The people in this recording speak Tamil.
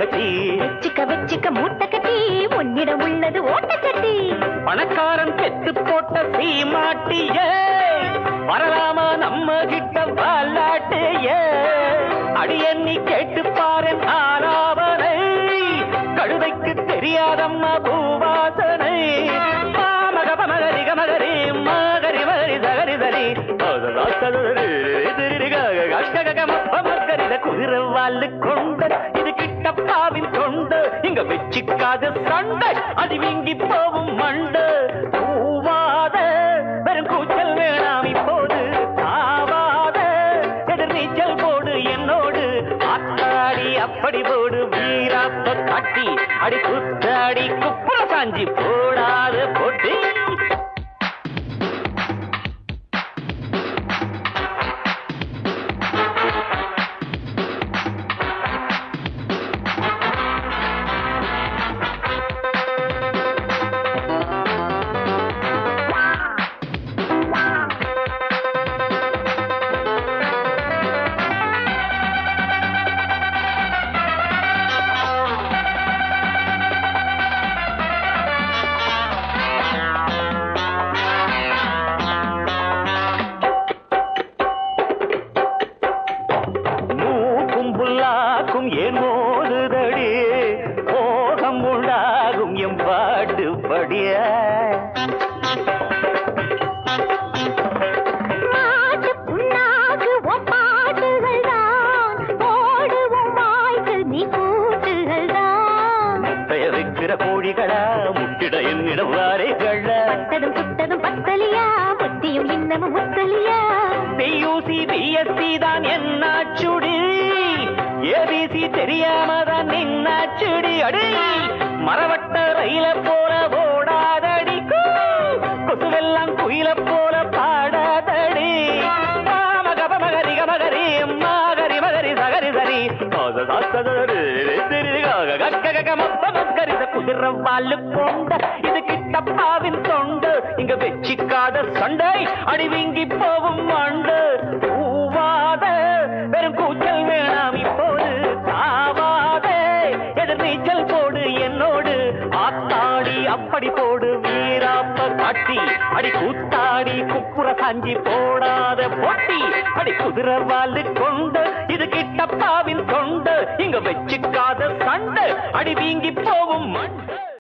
கட்டி வச்சுக்க வச்சுக்க மூட்டை கட்டி உன்னிடம் உள்ளது ஓட்டச்சட்டி பணக்காரன் பெத்து போட்ட சீமாட்டிய வரலாமா நம்ம கிட்ட வாலாட்டிய அடியண்ணி கேட்டு பாரன் ஆலாவனை கழுதைக்கு தெரியாதம்மா பூவாசனை மாமக பமகரி கமகரி மகரி மகரி சகரி சரி குதிரவாலு கொண்ட இது கிட்டப்பாவின் தொண்டு இங்க வச்சிக்காத சண்டை அது வீங்கி போகும் மண்டு பூவாத வெறும் கூச்சல் வேணாம் இப்போது தாவாத எதிர் நீச்சல் போடு என்னோடு ஆத்தாடி அப்படி போடு வீராப்ப காட்டி அடி குத்தாடி குப்புற சாஞ்சி போடாத போட்டி மூக்கும் புல்லாக்கும் ஏன் மோதுதடி மோகம் உண்டாகும் எம் பாட்டு படிய மாட்டு புண்ணாக்கு உன் பாட்டுகள் தான் ஓடுவோம் வாய்க்கு நீ கூட்டுகள் தான் முட்டைய வைக்கிற கோழிகளா முட்டிட என்னிடம் வாரைகளா பத்ததும் சுத்ததும் பத்தலியா புத்தியும் இன்னமும் முத்தலியா பியூசி பிஎஸ்சி தான் என்னாச்சுடி ஏபிசி தெரியாம தான் நின்னாச்சுடி அடி மரவட்ட ரயில போல ஓடாதடி கூ. கொசுவெல்லாம் குயில போல பாடாதடி மாமக பமகரி கமகரி மகரி மகரி சகரி சரி குதிர வாழு கொண்ட இது கிட்டப்பாவின் தொண்டு இங்க வெச்சிக்காத சண்டை அடி வீங்கி போகும் மண்டு பூவாத வெறும் கூச்சல் வேணாம் இப்போது தாவாத எதிர் நீச்சல் போடு என்னோடு ஆத்தாடி அப்படி போடு வீராப்ப காட்டி அடி கூத்தாடி குப்புற சாஞ்சி போடாத போட்டி அடி குதிரை வாழு கொண்டு இது கிட்டப்பாவின் தொண்டு இங்க வச்சுக்காத சண்டை அடி வீங்கி போகும் மண்டு